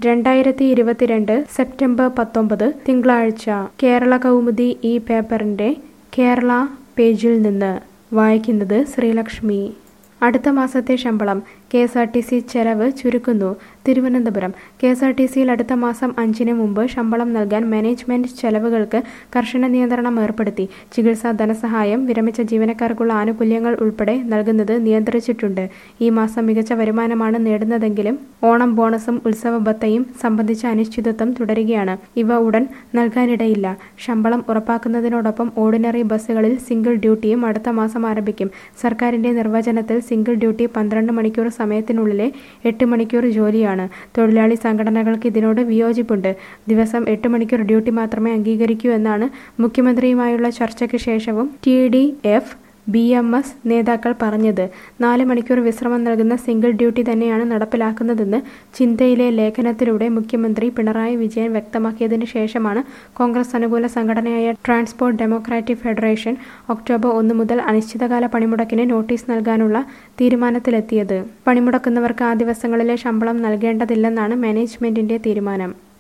രണ്ടായിരത്തി ഇരുപത്തിരണ്ട് സെപ്റ്റംബർ പത്തൊമ്പത് തിങ്കളാഴ്ച കേരള കൗമുദി ഈ പേപ്പറിന്റെ കേരള പേജിൽ നിന്ന് വായിക്കുന്നത് ശ്രീലക്ഷ്മി അടുത്ത മാസത്തെ ശമ്പളം K S R T C ചെലവ് ചുരുക്കുന്നു Thiruvananthapuram K S R T സിയിൽ അടുത്ത മാസം അഞ്ചിന് മുമ്പ് ശമ്പളം നൽകാൻ മാനേജ്മെന്റ് ചെലവുകൾക്ക് കർശന നിയന്ത്രണം ഏർപ്പെടുത്തി ചികിത്സാ ധനസഹായം വിരമിച്ച ജീവനക്കാർക്കുള്ള ആനുകൂല്യങ്ങൾ ഉൾപ്പെടെ നൽകുന്നത് നിയന്ത്രിച്ചിട്ടുണ്ട് ഈ മാസം മികച്ച വരുമാനമാണ് നേടുന്നതെങ്കിലും ഓണം ബോണസും ഉത്സവ ബത്തയും സംബന്ധിച്ച അനിശ്ചിതത്വം തുടരുകയാണ് ഇവ ഉടൻ നൽകാനിടയില്ല ശമ്പളം ഉറപ്പാക്കുന്നതിനോടൊപ്പം ഓർഡിനറി ബസ്സുകളിൽ സിംഗിൾ ഡ്യൂട്ടിയും അടുത്ത മാസം ആരംഭിക്കും സർക്കാരിന്റെ നിർവചനത്തിൽ സിംഗിൾ ഡ്യൂട്ടി പന്ത്രണ്ട് മണിക്കൂർ സമയത്തിനുള്ളിലെ എട്ട് മണിക്കൂർ ജോലിയാണ് തൊഴിലാളി സംഘടനകൾക്ക് ഇതിനോട് വിയോജിപ്പുണ്ട് ദിവസം എട്ട് മണിക്കൂർ ഡ്യൂട്ടി മാത്രമേ അംഗീകരിക്കൂ എന്നാണ് മുഖ്യമന്ത്രിയുമായുള്ള ചർച്ചയ്ക്ക് ശേഷവും T D F B M S നേതാക്കൾ പറഞ്ഞത് നാല് മണിക്കൂർ വിശ്രമം നൽകുന്ന സിംഗിൾ ഡ്യൂട്ടി തന്നെയാണ് നടപ്പിലാക്കുന്നതെന്ന് ചിന്തയിലെ ലേഖനത്തിലൂടെ മുഖ്യമന്ത്രി പിണറായി വിജയൻ വ്യക്തമാക്കിയതിന് ശേഷമാണ് കോൺഗ്രസ് അനുകൂല സംഘടനയായ ട്രാൻസ്പോർട്ട് ഡെമോക്രാറ്റിക് ഫെഡറേഷൻ ഒക്ടോബർ ഒന്ന് മുതൽ അനിശ്ചിതകാല പണിമുടക്കിന് നോട്ടീസ് നൽകാനുള്ള തീരുമാനത്തിലെത്തിയത് പണിമുടക്കുന്നവർക്ക് ആ ദിവസങ്ങളിലെ ശമ്പളം നൽകേണ്ടതില്ലെന്നാണ് മാനേജ്മെന്റിന്റെ തീരുമാനം